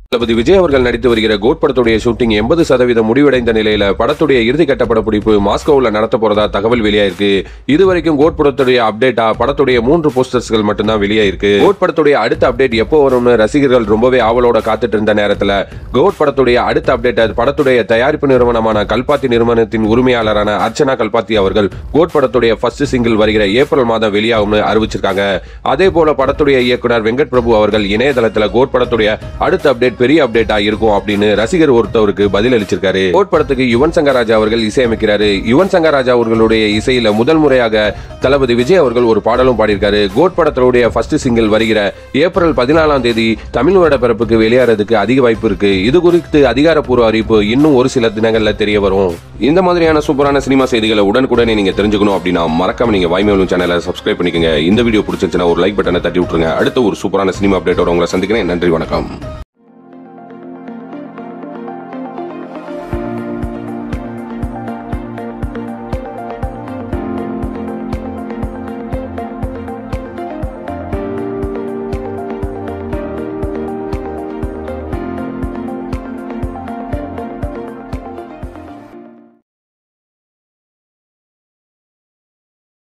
தளபதி விஜய் அவர்கள் நடித்து வருகிற கோட் படத்துடைய ஷூட்டிங் எண்பது சதவீதம் முடிவடைந்த நிலையில படத்துடைய இறுதி கட்ட படப்பிடிப்பு மாஸ்கோவில் நடத்த போறதா தகவல் வெளியாயிருக்கு இதுவரைக்கும் கோட் படத்துடைய அப்டேட்டா படத்துடைய மூன்று போஸ்டர்ஸ்கள் மட்டும்தான் வெளியாயிருக்கு கோட் படத்துடைய அடுத்த அப்டேட் எப்போ வரும்னு ரசிகர்கள் ரொம்பவே ஆவலோட காத்துட்டு இருந்த நேரத்துல கோட் படத்துடைய அடுத்த அப்டேட் படத்துடைய தயாரிப்பு நிறுவனமான கல்பாத்தி நிறுவனத்தின் உரிமையாளரான அர்ச்சனா கல்பாத்தி அவர்கள் கோட் படத்துடைய ஃபர்ஸ்ட் சிங்கிள் வருகிற ஏப்ரல் மாதம் வெளியாகும்னு அறிவிச்சிருக்காங்க அதே போல படத்துடைய இயக்குனர் வெங்கட் பிரபு அவர்கள் இணையதளத்துல கோட் படத்துடைய அடுத்த அப்டேட் பெரிய அப்டேட்டா இருக்கும் அப்படின்னு ரசிகர் ஒருத்தவருக்கு பதில் அளிச்சிருக்காரு கோட் படத்துக்கு யுவன் சங்கர் ராஜா அவர்கள் இசையமைக்கிறாரு யுவன் சங்கர் ராஜா அவர்களுடைய இசையில முதல் முறையாக தளபதி விஜய் அவர்கள் ஒரு பாடலும் பாடியிருக்காரு கோட் படத்துடைய ஃபர்ஸ்ட் சிங்கிள் வருகிற ஏப்ரல் பதினாலாம் தேதி தமிழ் வருட பிறப்புக்கு வெளியாறதுக்கு அதிக வாய்ப்பு இருக்கு இது குறித்து அதிகாரப்பூர்வ அறிவிப்பு இன்னும் ஒரு சில தினங்கள்ல தெரிய வரும் இந்த மாதிரியான சூப்பரான சினிமா செய்திகளை உடனுக்குடனே நீங்க தெரிஞ்சுக்கணும் அப்படின்னா மறக்காம நீங்க வாய்மேலும் சேனலை சப்ஸ்கிரைப் பண்ணிக்கங்க இந்த வீடியோ பிடிச்சிருந்துச்சுன்னா ஒரு லைக் பட்டனை தட்டி விட்டுருங்க அடுத்த ஒரு சூப்பரான சினிமா அப்டேட்டோட உங்களை சந்திக்கிறேன் நன்றி வணக்கம்